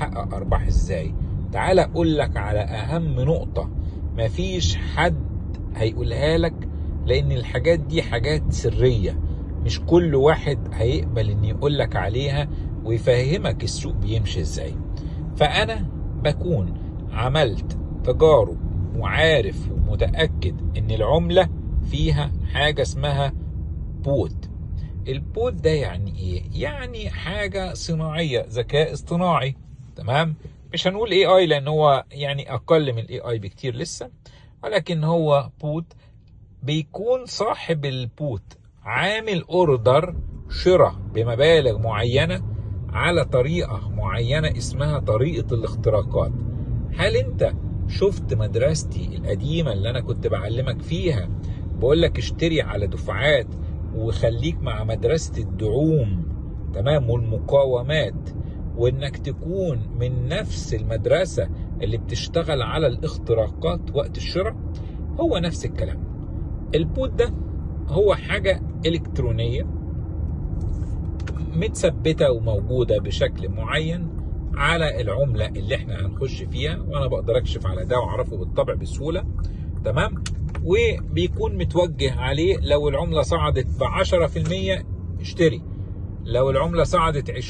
تحقق ارباح ازاي تعال اقول لك على اهم نقطة مفيش حد هيقولها لك لان الحاجات دي حاجات سرية مش كل واحد هيقبل ان يقول لك عليها ويفهمك السوق بيمشي ازاي فانا بكون عملت تجارب وعارف ومتأكد ان العملة فيها حاجة اسمها بود البود ده يعني ايه يعني حاجة صناعية ذكاء اصطناعي تمام مش هنقول اي اي لان هو يعني اقل من الاي اي بكتير لسه ولكن هو بوت بيكون صاحب البوت عامل اوردر شراء بمبالغ معينة على طريقة معينة اسمها طريقة الاختراقات هل انت شفت مدرستي القديمة اللي انا كنت بعلمك فيها بقول لك اشتري على دفعات وخليك مع مدرسة الدعوم تمام والمقاومات وانك تكون من نفس المدرسة اللي بتشتغل على الاختراقات وقت الشراء هو نفس الكلام البوت ده هو حاجة إلكترونية متثبتة وموجودة بشكل معين على العملة اللي احنا هنخش فيها وانا بقدر اكشف على ده واعرفه بالطبع بسهولة تمام وبيكون متوجه عليه لو العملة صعدت ب 10% اشتري لو العملة صعدت 20%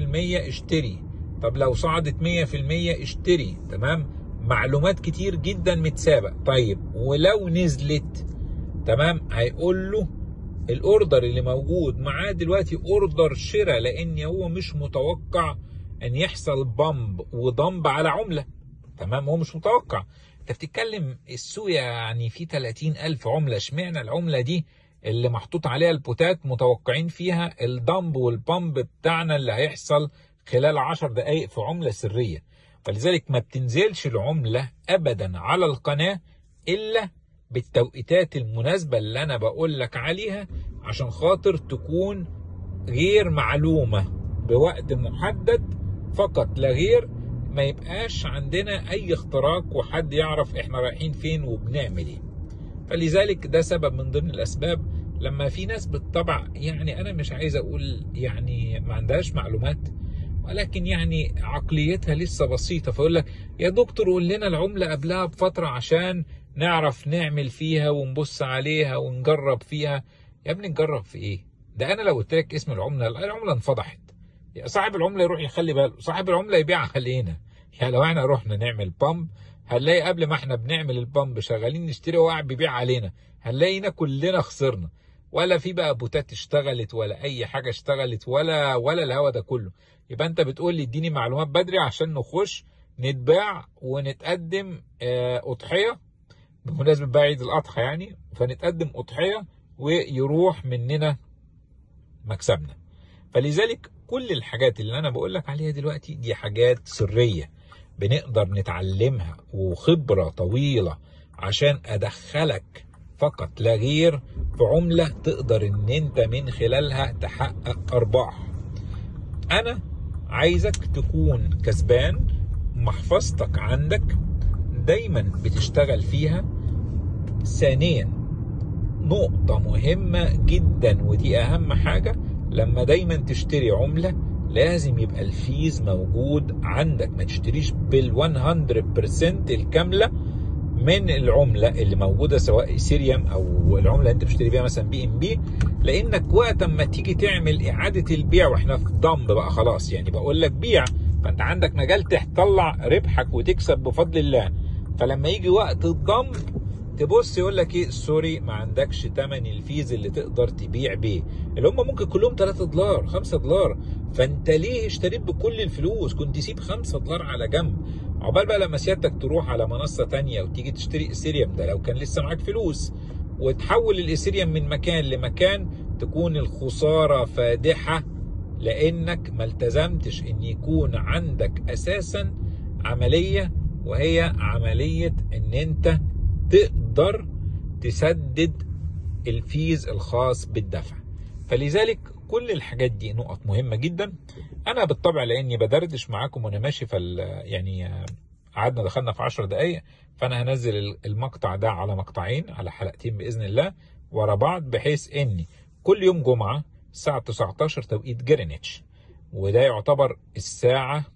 اشتري طب لو صعدت 100% اشتري تمام معلومات كتير جدا متسابق طيب ولو نزلت تمام هيقول له الاوردر اللي موجود معاه دلوقتي اوردر شراء لان هو مش متوقع ان يحصل بامب وضمب على عمله تمام هو مش متوقع انت بتتكلم السوق يعني في 30 الف عمله اشمعنى العمله دي اللي محطوط عليها البوتات متوقعين فيها الضمب والبامب بتاعنا اللي هيحصل خلال 10 دقائق في عمله سريه فلذلك ما بتنزلش العمله ابدا على القناه الا بالتوقيتات المناسبة اللي أنا بقول لك عليها عشان خاطر تكون غير معلومة بوقت محدد فقط لا غير ما يبقاش عندنا أي اختراق وحد يعرف إحنا رايحين فين وبنعمل إيه فلذلك ده سبب من ضمن الأسباب لما في ناس بالطبع يعني أنا مش عايز أقول يعني ما عندهاش معلومات ولكن يعني عقليتها لسه بسيطة فيقول لك يا دكتور قول لنا العملة قبلها بفترة عشان نعرف نعمل فيها ونبص عليها ونجرب فيها يا ابني نجرب في ايه ده انا لو قلت لك اسم العمله العمله انفضحت صاحب العمله يروح يخلي باله صاحب العمله يبيع علينا يعني لو احنا رحنا نعمل بامب هنلاقي قبل ما احنا بنعمل البامب شغالين نشتري وهو قاعد بيبيع علينا هنلاقينا كلنا خسرنا ولا في بقى بوتات اشتغلت ولا اي حاجه اشتغلت ولا ولا الهوا ده كله يبقى انت بتقول لي اديني معلومات بدري عشان نخش نتباع ونتقدم اه اضحيه بمناسبة بقى عيد الأضحى يعني فنتقدم أضحية ويروح مننا مكسبنا فلذلك كل الحاجات اللي أنا بقول لك عليها دلوقتي دي حاجات سرية بنقدر نتعلمها وخبرة طويلة عشان أدخلك فقط لا غير في عملة تقدر إن أنت من خلالها تحقق أرباح أنا عايزك تكون كسبان محفظتك عندك دايما بتشتغل فيها ثانيا نقطة مهمة جدا ودي أهم حاجة لما دايما تشتري عملة لازم يبقى الفيز موجود عندك ما تشتريش بال 100% الكاملة من العملة اللي موجودة سواء سيريوم أو العملة اللي أنت بتشتري بيها مثلا بي إم بي لأنك وقت ما تيجي تعمل إعادة البيع وإحنا في ضم بقى خلاص يعني بقول لك بيع فأنت عندك مجال تطلع ربحك وتكسب بفضل الله فلما يجي وقت الضم تبص يقول لك ايه سوري ما عندكش تمن الفيز اللي تقدر تبيع بيه اللي هم ممكن كلهم 3 دولار 5 دولار فانت ليه اشتريت بكل الفلوس كنت سيب 5 دولار على جنب عقبال بقى لما سيادتك تروح على منصه تانية وتيجي تشتري اثيريوم ده لو كان لسه معاك فلوس وتحول الاثيريوم من مكان لمكان تكون الخساره فادحه لانك ما التزمتش ان يكون عندك اساسا عمليه وهي عمليه ان انت تقدر تسدد الفيز الخاص بالدفع فلذلك كل الحاجات دي نقط مهمة جدا أنا بالطبع لأني بدردش معاكم وأنا ماشي في يعني قعدنا دخلنا في 10 دقايق فأنا هنزل المقطع ده على مقطعين على حلقتين بإذن الله ورا بعض بحيث إني كل يوم جمعة الساعة 19 توقيت جرينتش وده يعتبر الساعة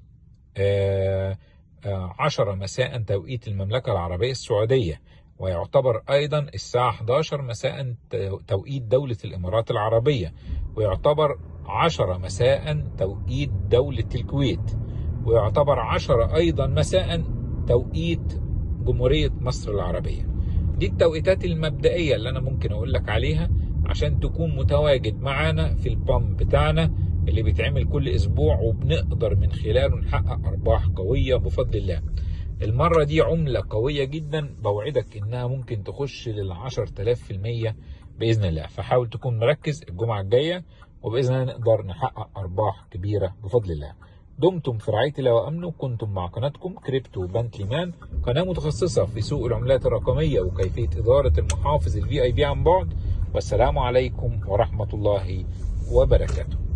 آه، آه، 10 مساء توقيت المملكة العربية السعودية ويعتبر أيضا الساعة 11 مساء تو- توقيت دولة الإمارات العربية ويعتبر 10 مساء توقيت دولة الكويت ويعتبر 10 أيضا مساء توقيت جمهورية مصر العربية دي التوقيتات المبدئية اللي أنا ممكن أقول لك عليها عشان تكون متواجد معانا في البام بتاعنا اللي بيتعمل كل أسبوع وبنقدر من خلاله نحقق أرباح قوية بفضل الله المرة دي عملة قوية جدا بوعدك إنها ممكن تخش لل 10000 في المية بإذن الله فحاول تكون مركز الجمعة الجاية وبإذن الله نقدر نحقق أرباح كبيرة بفضل الله دمتم في رعاية الله وأمنه كنتم مع قناتكم كريبتو بنك ليمان قناة متخصصة في سوق العملات الرقمية وكيفية إدارة المحافظ الفي اي بي عن بعد والسلام عليكم ورحمة الله وبركاته